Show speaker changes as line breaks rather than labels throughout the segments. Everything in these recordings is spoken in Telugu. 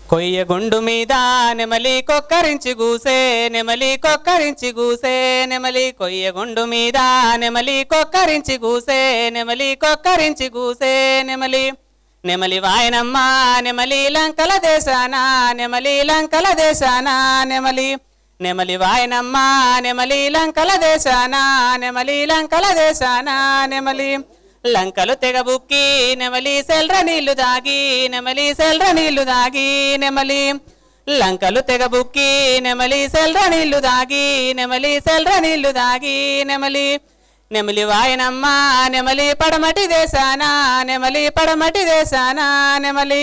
కొయ్య గుండు మీద నెమలి కొక్కరించి గూసే నెమలి కొక్కరించి గూసే నెమలి కొయ్య గుండు మీద నెమలి కొక్కరించి గూసే నెమలి కొక్కరించి గూసే నెమలి నెమలి వాయనమ్మ నెమలి లంకల దేశాన నెమలి లంకల దేశాన నెమలి నెమలి వాయనమ్మ నెమలి లంకల దేశాన నెమలి లంకల దేశాన నెమలి లంకలు తెగబుక్కి నెమలి సెల్ర నీళ్లు దాగి నెమలి సెల్ర నీళ్లు దాగి నెమలి లంకలు తెగబుక్కి నెమలి సెల్ర నీళ్లు దాగి నెమలి సెల్ర నీళ్లు దాగి నెమలి నెమలి వాయనమ్మ నెమలి పడమటి దేశాన నెమలి పడమటి దేశాన నెమలి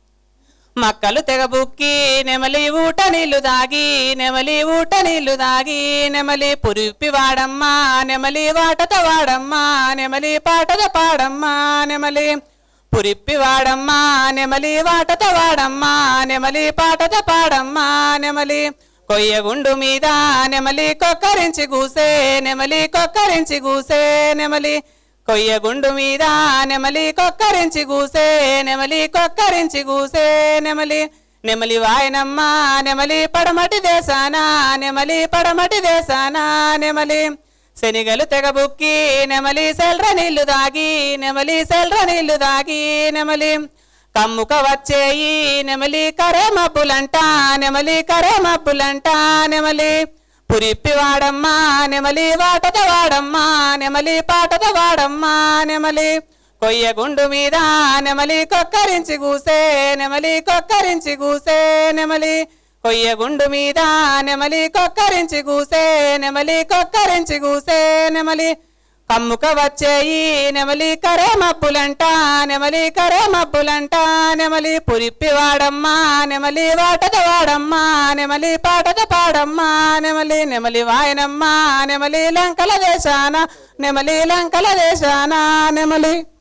మక్కలు తెగబుక్కి నెమలి ఊట నీళ్లు దాగి నెమలి ఊట నీళ్లు దాగి నెమలి పురిపి వాడమ్మ నెమలి వాటత వాడమ్మ నెమలి పాటత పాడమ్మ నెమలి పురిప్పి వాడమ్మ నెమలి వాటత వాడమ్మ నెమలి పాటత పాడమ్మ నెమలి కొయ్యగుండు మీద నెమలి కొక్కరించి గూసే నెమలి కొక్కరించి గూసే నెమలి కొయ్యగుండు మీద నెమలి కొక్కరించి గూసే నెమలి కొక్కరించి గూసే నెమలి నెమలి వాయనమ్మ నెమలి పడమటి దేశాన నెమలి పడమటి దేశాన నెమలి శనిగలు తెగబుక్కి నెమలి సెల్ర నీళ్లు దాగి నెమలి సెల్ర నీళ్లు దాగి నెమలి కమ్ముక వచ్చేయి నెమలి కరే మబ్బులంట నెమలి కరే మబ్బులంట నెమలి పురిప్పి వాడమ్మా నెమలి వాటత వాడమ్మా నెమలి పాటత వాడమ్మా నెమలి కొయ్య గుండు మీద నెమలి కొక్కరించి గూసే నెమలి కొక్కరించి గూసే నెమలి కొయ్య గుండు మీద నెమలి కొక్కరించి గూసే నెమలి కొక్కరించి గూసే నెమలి కమ్ముక వచ్చేయి నెమలి కరే మబ్బులంట నెమలి కరే మబ్బులంట నెమలి పురిప్పి వాడమ్మా నెమలి వాటత వాడమ్మా నెమలి పాటత పాడమ్మా నెమలి నెమలి వాయనమ్మా నెమలి లంకల దేశాన నెమలి లంకల దేశాన నెమలి